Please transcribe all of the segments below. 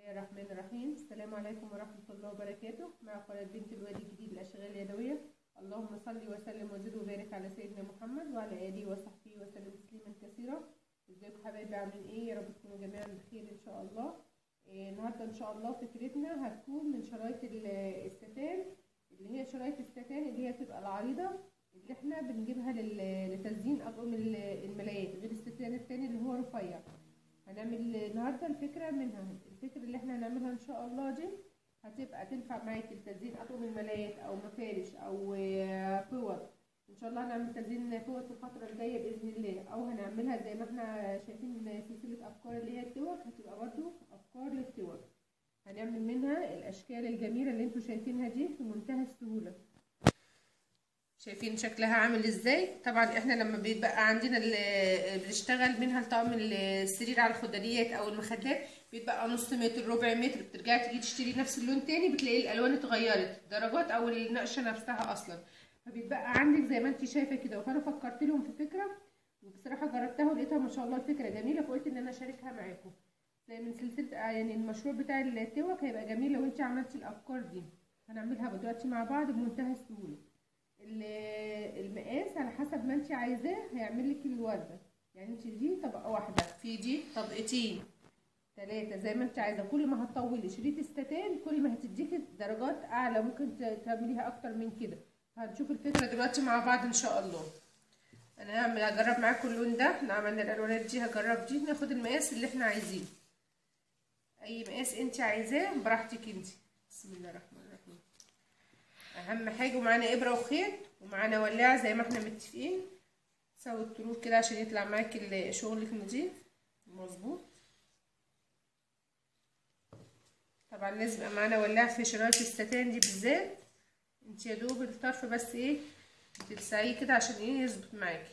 الله الرحمن الرحيم السلام عليكم ورحمة الله وبركاته مع قناة بنت الوادي الجديد للأشغال اليدوية اللهم صل وسلم وزد وبارك على سيدنا محمد وعلى آله وصحبه وسلم تسليما كثيرا ازيكم حبايبي عاملين ايه يا رب تكونوا جميعا بخير ان شاء الله إيه النهارده ان شاء الله فكرتنا هتكون من شرايط ال- الستان اللي هي شرايط الستان اللي هي بتبقى العريضة اللي احنا بنجيبها لل- لتزيين أطقم ال- الملايات غير الستان التاني اللي هو رفيع هنعمل النهارده الفكرة منها الفكرة اللي احنا هنعملها ان شاء الله دي هتبقى تنفع معاكي لتزيين اطقم الملايات او مفارش او آه، فوط ان شاء الله هنعمل تزيين فوط في الفترة الجاية باذن الله او هنعملها زي ما احنا شايفين سلسلة افكار اللي هي التوك هتبقى برضو افكار للتوك هنعمل منها الاشكال الجميلة اللي انتوا شايفينها دي في منتهى السهولة شايفين شكلها عامل ازاي طبعا احنا لما بيبقى عندنا ال- بنشتغل منها لطقم السرير على الخدريات او المخدات بيبقى نص متر ربع متر بترجعي تيجي تشتري نفس اللون تاني بتلاقي الالوان اتغيرت درجات او النقشه نفسها اصلا فبيتبقى عندك زي ما انت شايفه كده فانا فكرت لهم في فكره وبصراحه جربتها ولقيتها ما شاء الله الفكره جميله فقلت ان انا اشاركها معاكم زي من سلسله يعني المشروع بتاع التوك هيبقى جميل لو انت عملتي الافكار دي هنعملها دلوقتي مع بعض بمنتهى السهوله ال- المقاس على حسب ما انت عايزاه هيعمل لك الورده يعني انت دي طبقه واحده في دي طبقتين ثلاثه زي ما انت عايزه كل ما هتطولي شريط الستان كل ما هتديكي درجات اعلى ممكن ت- تعمليها اكتر من كده هنشوف الفكره دلوقتي مع بعض ان شاء الله انا هعمل هجرب معاكم اللون ده احنا عملنا الالوانات دي هجرب دي ناخد المقاس اللي احنا عايزينه اي مقاس انت عايزاه براحتك انت بسم الله الرحمن الرحيم اهم حاجه ومعانا ابره وخيط ومعانا ولاعه زي ما احنا متفقين تسوي الطروف كده عشان يطلع معاكي شغلك نضيف مظبوط طبعا لازم يبقى معانا ولاعه في شرايط الستان دي بالذات انت يا دوب الطرف بس ايه بتلسعيه كده عشان ايه يظبط معاكي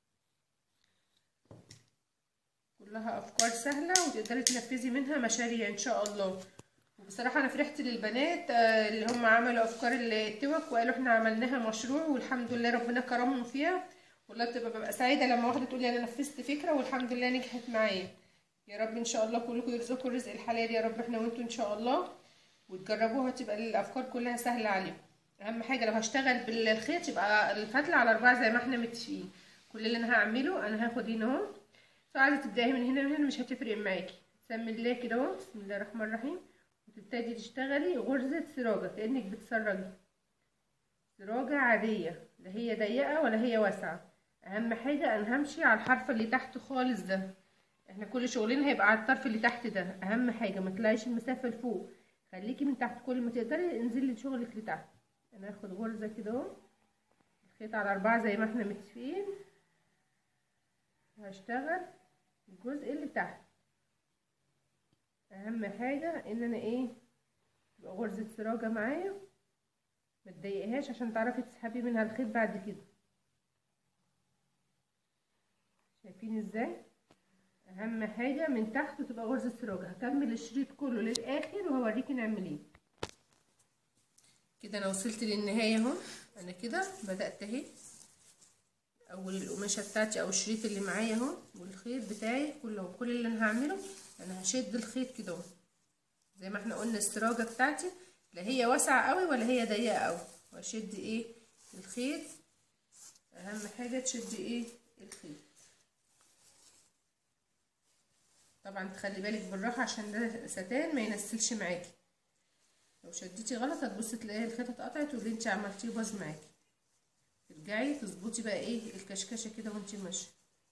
كلها افكار سهله وتقدري تنفذي منها مشاريع ان شاء الله وبصراحة أنا فرحت للبنات اللي هم عملوا أفكار التوك وقالوا إحنا عملناها مشروع والحمد لله ربنا كرمهم فيها والله بتبقى ببقى سعيدة لما واحدة تقولي أنا نفذت فكرة والحمد لله نجحت معايا يا رب إن شاء الله كلكم يرزقكم الرزق الحلال يا رب إحنا وأنتوا إن شاء الله وتجربوها تبقى الأفكار كلها سهلة عليكم أهم حاجة لو هشتغل بالخيط يبقى الفتلة على أربعة زي ما إحنا متفقين كل اللي أنا هعمله أنا هاخد هنا أهو عايزة تبدأي من هنا من هنا مش هتفرق معاكي سمي الله كده أهو بسم الله الرحمن الرحيم وتبتدي تشتغلي غرزة سراجة كأنك بتسرجي سراجة عادية لا هي ضيقة ولا هي واسعة أهم حاجة أنا همشي على الحرف اللي تحت خالص ده احنا كل شغلنا هيبقى على الطرف اللي تحت ده أهم حاجة ما تلاقيش المسافة لفوق خليكي من تحت كل ما تقدري انزلي شغلك لتحت أنا هاخد غرزة كده اهو الخيط على أربعة زي ما احنا متفقين وهشتغل الجزء اللي تحت اهم حاجه ان انا ايه تبقى غرزه سراجه معايا ما تضايقهاش عشان تعرفي تسحبي منها الخيط بعد كده شايفين ازاي اهم حاجه من تحت تبقى غرزه سراجه هكمل الشريط كله للاخر وهوريكي نعمل ايه كده انا وصلت للنهايه اهو انا كده بدات اهي اول القماشه بتاعتي او الشريط اللي معايا اهو والخيط بتاعي كله كل اللي انا هعمله انا هشد الخيط كده اهو زي ما احنا قلنا السراجه بتاعتي لا هي واسعه قوي ولا هي ضيقه قوي واشد ايه الخيط اهم حاجه تشدي ايه الخيط طبعا تخلي بالك بالراحه عشان ده ستان ما ينسلش معاكي لو شديتي غلط هتبصي تلاقي الخيط اتقطعت واللي انت عملتيه باظ معاكي ترجعي تظبطي بقى ايه الكشكشه كده وانت ماشيه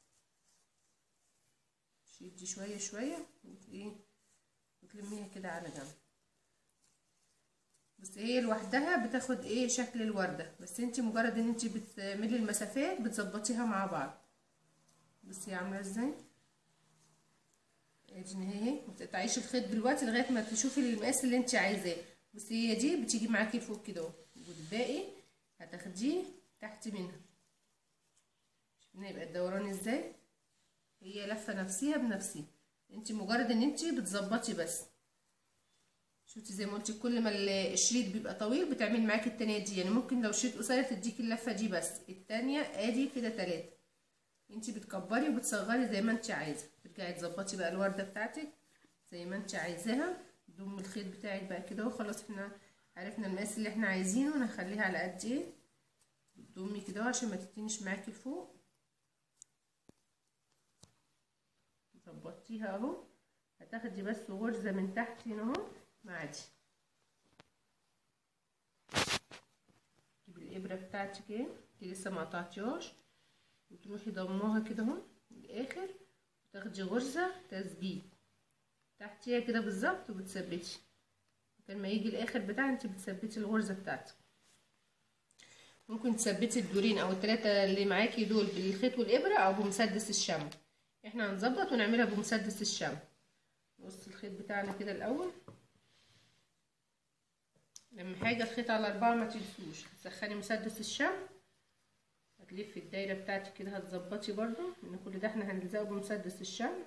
شدي شويه شويه وايه وتلميها كده على جنب بس هي لوحدها بتاخد ايه شكل الورده بس انت مجرد ان انت بتعملي المسافات بتظبطيها مع بعض بصي عامله ازاي ادي اهي ما تقطعيش الخيط دلوقتي لغايه ما تشوفي المقاس اللي انت عايزاه بس هي دي بتيجي معاكي فوق كده اهو والباقي هتاخديه تحت منها شوفين يبقى الدوران ازاي هي لفه نفسيها بنفسها انت مجرد ان انت بتظبطي بس شفتي زي ما قلت كل ما الشريط بيبقى طويل بتعمل معاكي التانية دي يعني ممكن لو شريط قصير تديكي اللفه دي بس التانية ادي كده تلاتة انت بتكبري وبتصغري زي ما انت عايزه ترجعي تظبطي بقى الورده بتاعتك زي ما انت عايزاها ضم الخيط بتاعك بقى كده وخلاص احنا عرفنا المقاس اللي احنا عايزينه هنخليها على قد ايه بتضمي كده عشان ما تتنيش معاكي لفوق ظبطيها اهو هتاخدي بس غرزة من تحت هنا اهو معدي تجيبي الابرة بتاعتك ايه دي لسه ما قطعتيهاش وتروحي ضماها كده اهو للاخر وتاخدي غرزة تثبيت تحتيها كده بالظبط وبتثبتي مكان ما يجي الاخر بتاعها انت بتثبتي الغرزة بتاعتك ممكن تثبتي الدورين او الثلاثة اللي معاكي دول بالخيط والابرة او بمسدس الشمع احنا هنظبط ونعملها بمسدس الشمع نقص الخيط بتاعنا كده الاول لما حاجه الخيط على اربعه ما تنسوش تسخني مسدس الشمع هتلفي الدايره بتاعتك كده هتظبطي برضو ان كل ده احنا هنلزقه بمسدس الشمع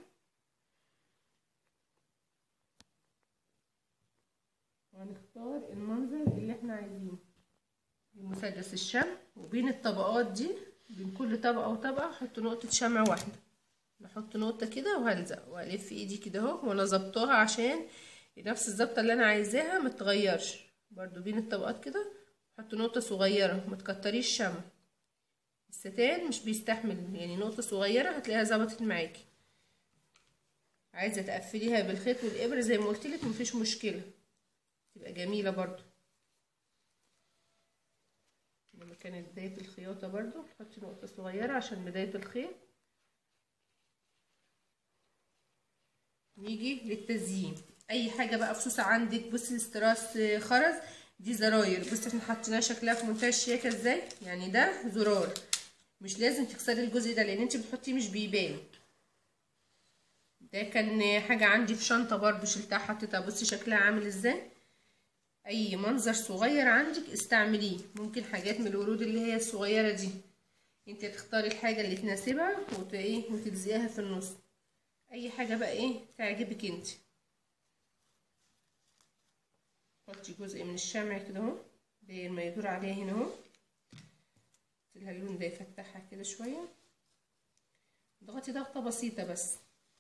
وهنختار المنظر اللي احنا عايزينه بمسدس الشمع وبين الطبقات دي بين كل طبقه وطبقه احط نقطه شمع واحده بحط نقطه كده وهلزق والف ايدي كده اهو وانا ظبطاها عشان نفس الظبطه اللي انا عايزاها ما تغيرش برضو بين الطبقات كده احط نقطه صغيره ما تكتريش شمع الستان مش بيستحمل يعني نقطه صغيره هتلاقيها ظبطت معاكي عايزه تقفليها بالخيط والابره زي ما قلت لك مفيش مشكله تبقى جميله برضو لما كانت بدايه الخياطه برضو تحطي نقطه صغيره عشان بدايه الخيط نيجي للتزيين اي حاجه بقى فصوصه عندك بصي استراس خرز دي زراير بصي احنا حاطينها شكلها في منتهى الشياكه ازاي يعني ده زرار مش لازم تكسري الجزء ده لان انت بتحطيه مش بيبان ده كان حاجه عندي في شنطه برضو شلتها حطيتها بصي شكلها عامل ازاي اي منظر صغير عندك استعمليه ممكن حاجات من الورود اللي هي الصغيره دي انت تختاري الحاجه اللي تناسبها وت ايه وتلزقيها في النص اي حاجه بقى ايه تعجبك انت حطي جزء من الشمع كده اهو داير ما يدور عليها هنا اهو لها اللون ده يفتحها كده شويه اضغطي ضغطه بسيطه بس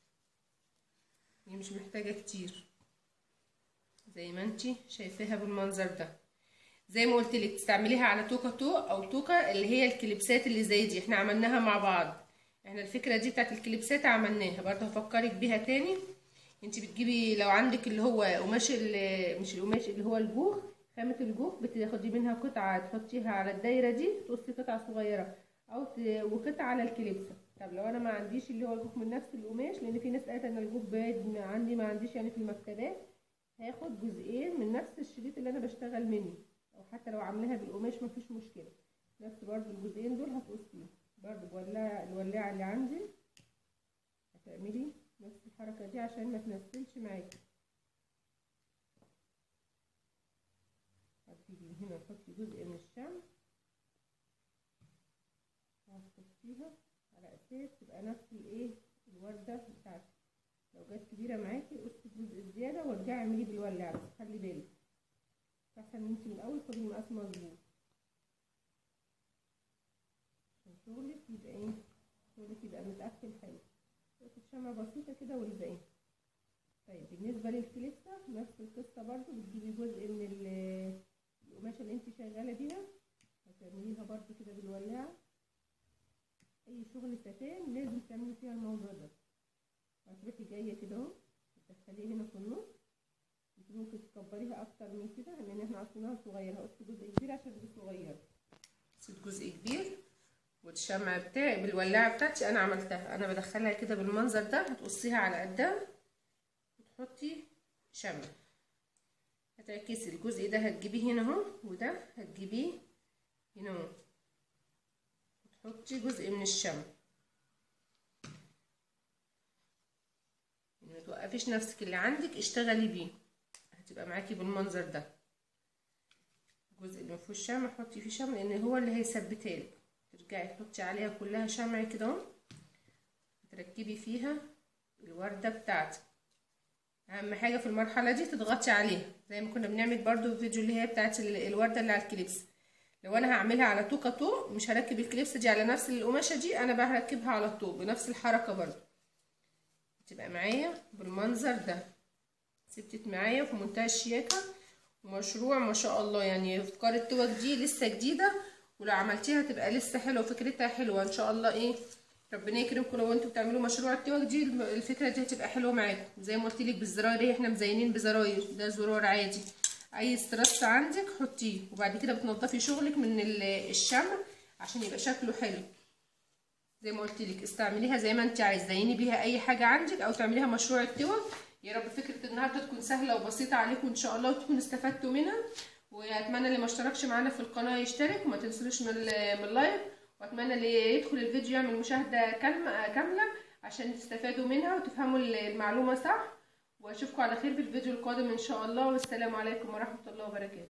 هي مش محتاجه كتير زي ما انت شايفاها بالمنظر ده زي ما قلت لك تستعمليها على توكه تو او توكه اللي هي الكليبسات اللي زي دي احنا عملناها مع بعض احنا الفكره دي بتاعت الكليبسات عملناها برضه هفكرك بيها تاني انت بتجيبي لو عندك اللي هو قماش مش القماش اللي هو الجوخ خامه الجوخ بتاخدي منها قطعه تحطيها على الدايره دي تقصي قطعه صغيره او ت... وقطعه على الكليبسه طب لو انا ما عنديش اللي هو الجوخ من نفس القماش لان في ناس قالت ان الجوخ باد عندي ما عنديش يعني في المكتبات هاخد جزئين من نفس الشريط اللي انا بشتغل منه او حتى لو عاملاها بالقماش مفيش مشكله نفس برضو الجزئين دول هتقصيهم برضو بولع الولاعه اللي عندي هتعملي نفس الحركه دي عشان ما تنسلش معاكي هتيجي هنا تحطي جزء من الشمع وهتحطيها على اساس تبقى نفس الايه الورده بتاعتك لو جت كبيره معاكي قصي الجزء الزياده وارجعي اعمليه بالولاعه بس خلي بالك احسن ان انت من الاول خدي المقاس مظبوط عشان شغلك يبقى ايه شغلك يبقى متقفل حلو نقطه شمع بسيطه كده والباقي طيب بالنسبه للكليبسه نفس القصه برضو بتجيبي جزء من القماشه اللي انت شغاله بيها هتعمليها برضو كده بالولاعه اي شغل ستان لازم تعملي فيها الموضوع ده هتروحي جايه كده اهو تدخليه هنا في النص انت ممكن تكبريها اكتر من كده لان احنا قصيناها صغير هقص جزء كبير عشان دي صغير قصيت جزء كبير والشمع بتاعي بالولاعه بتاعتي انا عملتها انا بدخلها كده بالمنظر ده هتقصيها على قدها وتحطي شمع هتعكسي الجزء ده هتجيبيه هنا اهو وده هتجيبيه هنا اهو وتحطي جزء من الشمع ما توقفيش نفسك اللي عندك اشتغلي بيه هتبقى معاكي بالمنظر ده الجزء اللي مفيهوش شمع حطي فيه شمع لان هو اللي هيثبتها لك ترجعي تحطي عليها كلها شمع كده اهو تركبي فيها الورده بتاعتك اهم حاجه في المرحله دي تضغطي عليها زي ما كنا بنعمل برضو في الفيديو اللي هي بتاعت الورده اللي على الكليبس لو انا هعملها على توكه طوق مش هركب الكليبس دي على نفس القماشه دي انا بركبها على الطوق بنفس الحركه برضو تبقى معايا بالمنظر ده ثبتت معايا في منتهى الشياكه ومشروع ما شاء الله يعني افكار التوك دي لسه جديده ولو عملتيها تبقى لسه حلوه وفكرتها حلوه ان شاء الله ايه ربنا يكرمكم لو انتوا بتعملوا مشروع التوك دي الفكره دي هتبقى حلوه معاكم زي ما قلت لك بالزراير احنا مزينين بزراير ده زرار عادي اي استرس عندك حطيه وبعد كده بتنضفي شغلك من الشمع عشان يبقى شكله حلو زي ما قلت لك استعمليها زي ما انت عايزه زيني بيها اي حاجه عندك او تعمليها مشروع التوك يا رب فكره النهارده تكون سهله وبسيطه عليكم ان شاء الله وتكونوا استفدتوا منها واتمنى اللي ما اشتركش معانا في القناه يشترك وما تنسوش من من اللايك واتمنى اللي يدخل الفيديو يعمل مشاهده كامله عشان تستفادوا منها وتفهموا المعلومه صح واشوفكم على خير في الفيديو القادم ان شاء الله والسلام عليكم ورحمه الله وبركاته